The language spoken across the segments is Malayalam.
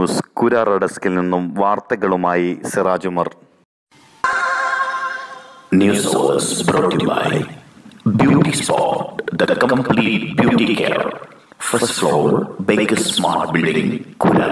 ന്യൂസ് കുരാറ ഡെസ്കിൽ നിന്നും വാർത്തകളുമായി സിറാജുമർ News was brought to you by Beauty Spot, the complete beauty care. First floor, Baker's Smart Building, Kula.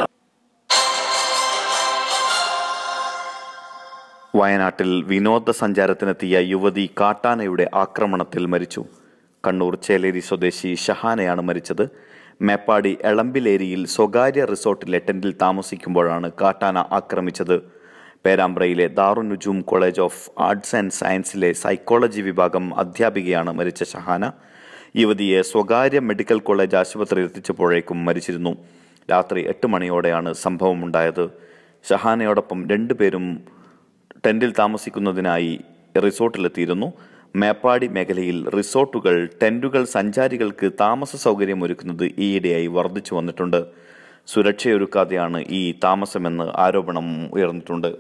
വയനാട്ടിൽ വിനോദസഞ്ചാരത്തിനെത്തിയ യുവതി കാട്ടാനയുടെ ആക്രമണത്തിൽ മരിച്ചു കണ്ണൂർ ചേലേരി സ്വദേശി ഷഹാനയാണ് മരിച്ചത് മേപ്പാടി എളമ്പിലേരിയിൽ സ്വകാര്യ റിസോർട്ടിലെ ടെന്റിൽ താമസിക്കുമ്പോഴാണ് കാട്ടാന ആക്രമിച്ചത് പേരാമ്പ്രയിലെ Darunujoom college of arts and സയൻസിലെ സൈക്കോളജി വിഭാഗം അധ്യാപികയാണ് മരിച്ച ഷഹാന യുവതിയെ സ്വകാര്യ മെഡിക്കൽ കോളേജ് ആശുപത്രിയിൽ എത്തിച്ചപ്പോഴേക്കും മരിച്ചിരുന്നു രാത്രി എട്ട് മണിയോടെയാണ് സംഭവമുണ്ടായത് ഷഹാനയോടൊപ്പം രണ്ടുപേരും ടെന്റിൽ താമസിക്കുന്നതിനായി റിസോർട്ടിലെത്തിയിരുന്നു മേപ്പാടി മേഖലയിൽ റിസോർട്ടുകൾ ടെന്റുകൾ സഞ്ചാരികൾക്ക് താമസ സൗകര്യം ഒരുക്കുന്നത് ഈയിടെയായി വർദ്ധിച്ചു വന്നിട്ടുണ്ട് സുരക്ഷയൊരുക്കാതെയാണ് ഈ താമസമെന്ന് ആരോപണം ഉയർന്നിട്ടുണ്ട്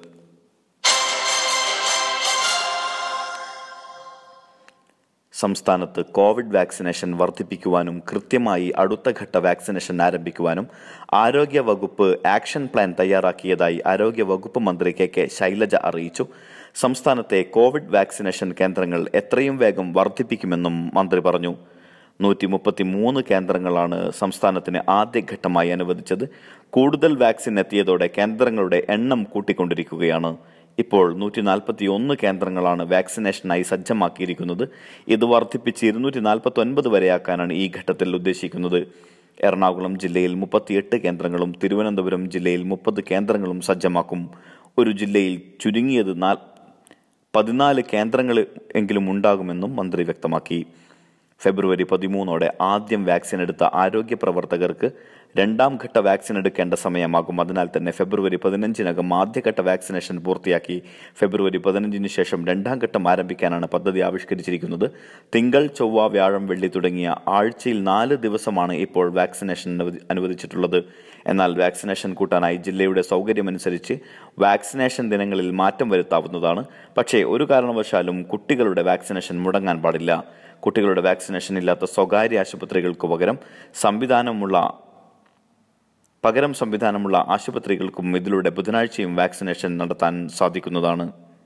സംസ്ഥാനത്ത് കോവിഡ് വാക്സിനേഷൻ വർദ്ധിപ്പിക്കുവാനും കൃത്യമായി അടുത്ത ഘട്ട വാക്സിനേഷൻ ആരംഭിക്കുവാനും ആരോഗ്യ വകുപ്പ് ആക്ഷൻ പ്ലാൻ തയ്യാറാക്കിയതായി ആരോഗ്യ വകുപ്പ് മന്ത്രി കെ കെ ശൈലജ അറിയിച്ചു സംസ്ഥാനത്തെ കോവിഡ് വാക്സിനേഷൻ കേന്ദ്രങ്ങൾ എത്രയും വേഗം വർദ്ധിപ്പിക്കുമെന്നും മന്ത്രി പറഞ്ഞു നൂറ്റി മുപ്പത്തി മൂന്ന് കേന്ദ്രങ്ങളാണ് സംസ്ഥാനത്തിന് ആദ്യഘട്ടമായി അനുവദിച്ചത് കൂടുതൽ വാക്സിൻ എത്തിയതോടെ കേന്ദ്രങ്ങളുടെ എണ്ണം കൂട്ടിക്കൊണ്ടിരിക്കുകയാണ് ഇപ്പോൾ നൂറ്റി നാൽപ്പത്തി ഒന്ന് കേന്ദ്രങ്ങളാണ് വാക്സിനേഷനായി സജ്ജമാക്കിയിരിക്കുന്നത് ഇത് വർദ്ധിപ്പിച്ച് ഇരുന്നൂറ്റി നാൽപ്പത്തി ഒൻപത് വരെയാക്കാനാണ് ഈ ഘട്ടത്തിൽ ഉദ്ദേശിക്കുന്നത് എറണാകുളം ജില്ലയിൽ മുപ്പത്തിയെട്ട് കേന്ദ്രങ്ങളും തിരുവനന്തപുരം ജില്ലയിൽ മുപ്പത് കേന്ദ്രങ്ങളും സജ്ജമാക്കും ഒരു ജില്ലയിൽ ചുരുങ്ങിയത് നാൽ പതിനാല് കേന്ദ്രങ്ങൾ എങ്കിലും ഉണ്ടാകുമെന്നും മന്ത്രി വ്യക്തമാക്കി ഫെബ്രുവരി പതിമൂന്നോടെ ആദ്യം വാക്സിൻ എടുത്ത ആരോഗ്യ പ്രവർത്തകർക്ക് രണ്ടാം ഘട്ട വാക്സിൻ എടുക്കേണ്ട സമയമാകും അതിനാൽ തന്നെ ഫെബ്രുവരി പതിനഞ്ചിനകം ആദ്യഘട്ട വാക്സിനേഷൻ പൂർത്തിയാക്കി ഫെബ്രുവരി പതിനഞ്ചിന് ശേഷം രണ്ടാം ഘട്ടം ആരംഭിക്കാനാണ് പദ്ധതി ആവിഷ്കരിച്ചിരിക്കുന്നത് തിങ്കൾ ചൊവ്വ വ്യാഴം വെള്ളി തുടങ്ങിയ ആഴ്ചയിൽ നാല് ദിവസമാണ് ഇപ്പോൾ വാക്സിനേഷൻ അനുവദി- അനുവദിച്ചിട്ടുള്ളത് എന്നാൽ വാക്സിനേഷൻ കൂട്ടാനായി ജില്ലയുടെ സൗകര്യമനുസരിച്ച് വാക്സിനേഷൻ ദിനങ്ങളിൽ മാറ്റം വരുത്താവുന്നതാണ് പക്ഷേ ഒരു കാരണവശാലും കുട്ടികളുടെ വാക്സിനേഷൻ മുടങ്ങാൻ പാടില്ല കുട്ടികളുടെ വാക്സിനേഷൻ ഇല്ലാത്ത സ്വകാര്യ ആശുപത്രികൾക്ക് പകരം സംവിധാനമുള്ള പകരം സംവിധാനമുള്ള ആശുപത്രികൾക്കും ഇതിലൂടെ ബുധനാഴ്ചയും വാക്സിനേഷൻ നടത്താൻ സാധിക്കുന്നതാണ്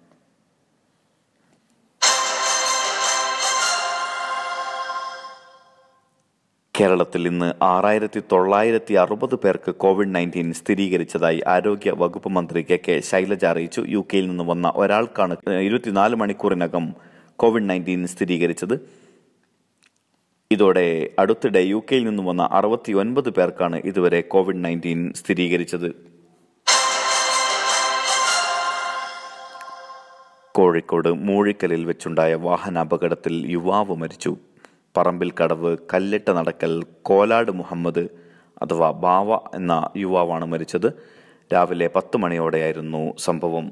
കേരളത്തിൽ ഇന്ന് ആറായിരത്തി തൊള്ളായിരത്തി അറുപത് പേർക്ക് കോവിഡ് നയൻറ്റീൻ സ്ഥിരീകരിച്ചതായി ആരോഗ്യ വകുപ്പ് മന്ത്രി കെ കെ ശൈലജ അറിയിച്ചു യു കെയിൽ നിന്ന് വന്ന ഒരാൾക്കാണ് ഇരുപത്തിനാല് മണിക്കൂറിനകം കോവിഡ് നയൻറ്റീൻ സ്ഥിരീകരിച്ചത് ഇതോടെ അടുത്തിടെ യു കെയിൽ നിന്ന് വന്ന അറുപത്തി ഒൻപത് പേർക്കാണ് ഇതുവരെ കോവിഡ് നയൻറ്റീൻ സ്ഥിരീകരിച്ചത് കോഴിക്കോട് മൂഴിക്കലിൽ വെച്ചുണ്ടായ വാഹനാപകടത്തിൽ യുവാവ് മരിച്ചു പറമ്പിൽ കടവ് കല്ലിട്ട നടക്കൽ കോലാട് മുഹമ്മദ് അഥവാ ബാവ എന്ന യുവാവാണ് മരിച്ചത് രാവിലെ പത്ത് മണിയോടെയായിരുന്നു സംഭവം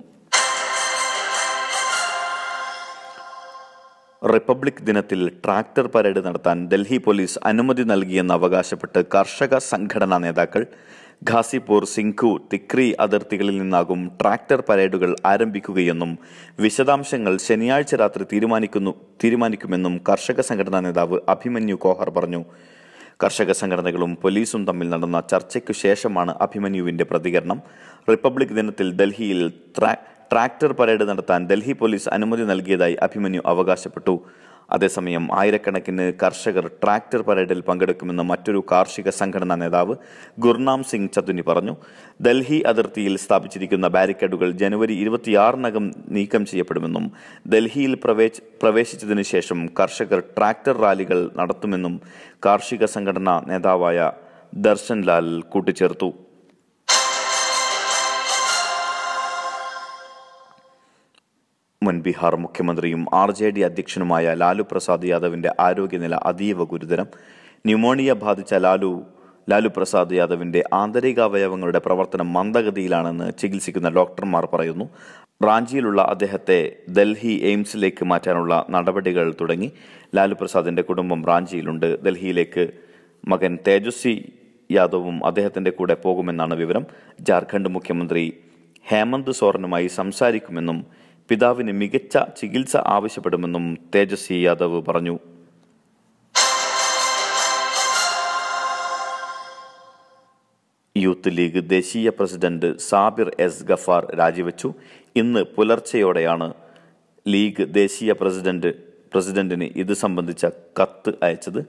റിപ്പബ്ലിക് ദിനത്തിൽ ട്രാക്ടർ പരേഡ് നടത്താൻ ഡൽഹി പോലീസ് അനുമതി നൽകിയെന്ന് അവകാശപ്പെട്ട് കർഷക സംഘടനാ നേതാക്കൾ ഘാസിപൂർ സിംഘു തിക്രി അതിർത്തികളിൽ നിന്നാകും ട്രാക്ടർ പരേഡുകൾ ആരംഭിക്കുകയെന്നും വിശദാംശങ്ങൾ ശനിയാഴ്ച രാത്രി തീരുമാനിക്കുന്നു തീരുമാനിക്കുമെന്നും കർഷക സംഘടനാ നേതാവ് അഭിമന്യു കോഹർ പറഞ്ഞു കർഷക സംഘടനകളും പോലീസും തമ്മിൽ നടന്ന ചർച്ചയ്ക്കു ശേഷമാണ് അഭിമന്യുവിന്റെ പ്രതികരണം റിപ്പബ്ലിക് ദിനത്തിൽ ഡൽഹിയിൽ ട്രാ- ട്രാക്ടർ പരേഡ് നടത്താൻ ഡൽഹി പോലീസ് അനുമതി നൽകിയതായി അഭിമന്യു അവകാശപ്പെട്ടു അതേസമയം ആയിരക്കണക്കിന് കർഷകർ ട്രാക്ടർ പരേഡിൽ പങ്കെടുക്കുമെന്ന് മറ്റൊരു കാർഷിക സംഘടനാ നേതാവ് ഗുർനാം സിംഗ് ചതുനി പറഞ്ഞു ഡൽഹി അതിർത്തിയിൽ സ്ഥാപിച്ചിരിക്കുന്ന ബാരിക്കേഡുകൾ ജനുവരി ഇരുപത്തിയാറിനകം നീക്കം ചെയ്യപ്പെടുമെന്നും ഡൽഹിയിൽ പ്രവേശ പ്രവേശിച്ചതിനു ശേഷം കർഷകർ ട്രാക്ടർ റാലികൾ നടത്തുമെന്നും കാർഷിക സംഘടനാ നേതാവായ ദർശൻ ലാൽ കൂട്ടിച്ചേർത്തു മുൻ ബീഹാർ മുഖ്യമന്ത്രിയും ആർ ജെ ഡി അധ്യക്ഷനുമായ ലാലു പ്രസാദ് യാദവിന്റെ ആരോഗ്യനില അതീവ ഗുരുതരം ന്യൂമോണിയ ബാധിച്ച ലാലു ലാലു പ്രസാദ് യാദവിന്റെ ആന്തരികാവയവങ്ങളുടെ പ്രവർത്തനം മന്ദഗതിയിലാണെന്ന് ചികിത്സിക്കുന്ന ഡോക്ടർമാർ പറയുന്നു റാഞ്ചിയിലുള്ള അദ്ദേഹത്തെ ഡൽഹി എയിംസിലേക്ക് മാറ്റാനുള്ള നടപടികൾ തുടങ്ങി ലാലു പ്രസാദിന്റെ കുടുംബം റാഞ്ചിയിലുണ്ട് ഡൽഹിയിലേക്ക് മകൻ തേജസ്വി യാദവും അദ്ദേഹത്തിന്റെ കൂടെ പോകുമെന്നാണ് വിവരം ജാർഖണ്ഡ് മുഖ്യമന്ത്രി ഹേമന്ത് സോറനുമായി സംസാരിക്കുമെന്നും പിതാവിന് മികച്ച ചികിത്സ ആവശ്യപ്പെടുമെന്നും തേജസ്വി യാദവ് പറഞ്ഞു യൂത്ത് ലീഗ് ദേശീയ പ്രസിഡന്റ് സാബിർ എസ് ഗഫാർ രാജിവെച്ചു ഇന്ന് പുലർച്ചെയോടെയാണ് ലീഗ് ദേശീയ പ്രസിഡന്റ് പ്രസിഡന്റിന് ഇത് സംബന്ധിച്ച കത്ത് അയച്ചത്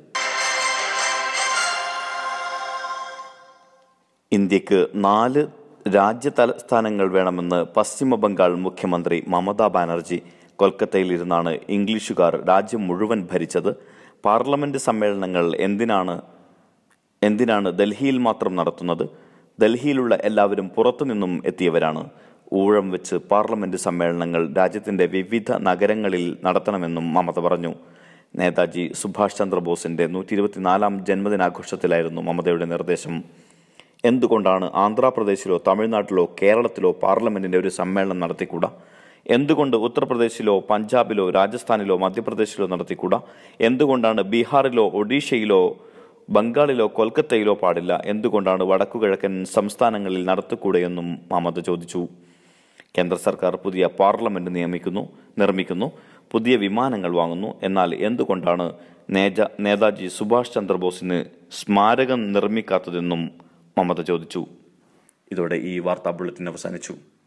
ഇന്ത്യക്ക് നാല് രാജ്യ തലസ്ഥാനങ്ങൾ വേണമെന്ന് പശ്ചിമ ബംഗാൾ മുഖ്യമന്ത്രി മമതാ ബാനർജി കൊൽക്കത്തയിലിരുന്നാണ് ഇംഗ്ലീഷുകാർ രാജ്യം മുഴുവൻ ഭരിച്ചത് പാർലമെന്റ് സമ്മേളനങ്ങൾ എന്തിനാണ് എന്തിനാണ് ഡൽഹിയിൽ മാത്രം നടത്തുന്നത് ഡൽഹിയിലുള്ള എല്ലാവരും പുറത്തുനിന്നും എത്തിയവരാണ് ഊഴം വെച്ച് പാർലമെന്റ് സമ്മേളനങ്ങൾ രാജ്യത്തിന്റെ വിവിധ നഗരങ്ങളിൽ നടത്തണമെന്നും മമത പറഞ്ഞു നേതാജി സുഭാഷ് ചന്ദ്രബോസിന്റെ നൂറ്റി ഇരുപത്തിനാലാം ജന്മദിനാഘോഷത്തിലായിരുന്നു മമതയുടെ നിർദ്ദേശം എന്തുകൊണ്ടാണ് ആന്ധ്രാപ്രദേശിലോ തമിഴ്നാട്ടിലോ കേരളത്തിലോ പാർലമെന്റിന്റെ ഒരു സമ്മേളനം നടത്തിക്കൂടാ എന്തുകൊണ്ട് ഉത്തർപ്രദേശിലോ പഞ്ചാബിലോ രാജസ്ഥാനിലോ മധ്യപ്രദേശിലോ നടത്തിക്കൂടാ എന്തുകൊണ്ടാണ് ബീഹാറിലോ ഒഡീഷയിലോ ബംഗാളിലോ കൊൽക്കത്തയിലോ പാടില്ല എന്തുകൊണ്ടാണ് വടക്കുകിഴക്കൻ സംസ്ഥാനങ്ങളിൽ നടത്തിക്കൂടെയെന്നും മമത ചോദിച്ചു കേന്ദ്ര സർക്കാർ പുതിയ പാർലമെന്റ് നിയമിക്കുന്നു നിർമ്മിക്കുന്നു പുതിയ വിമാനങ്ങൾ വാങ്ങുന്നു എന്നാൽ എന്തുകൊണ്ടാണ് നേജ നേതാജി സുഭാഷ് ചന്ദ്രബോസിന് സ്മാരകം നിർമ്മിക്കാത്തതെന്നും മമത ചോദിച്ചു ഇതോടെ ഈ വാർത്താ ബുള്ളറ്റിൻ അവസാനിച്ചു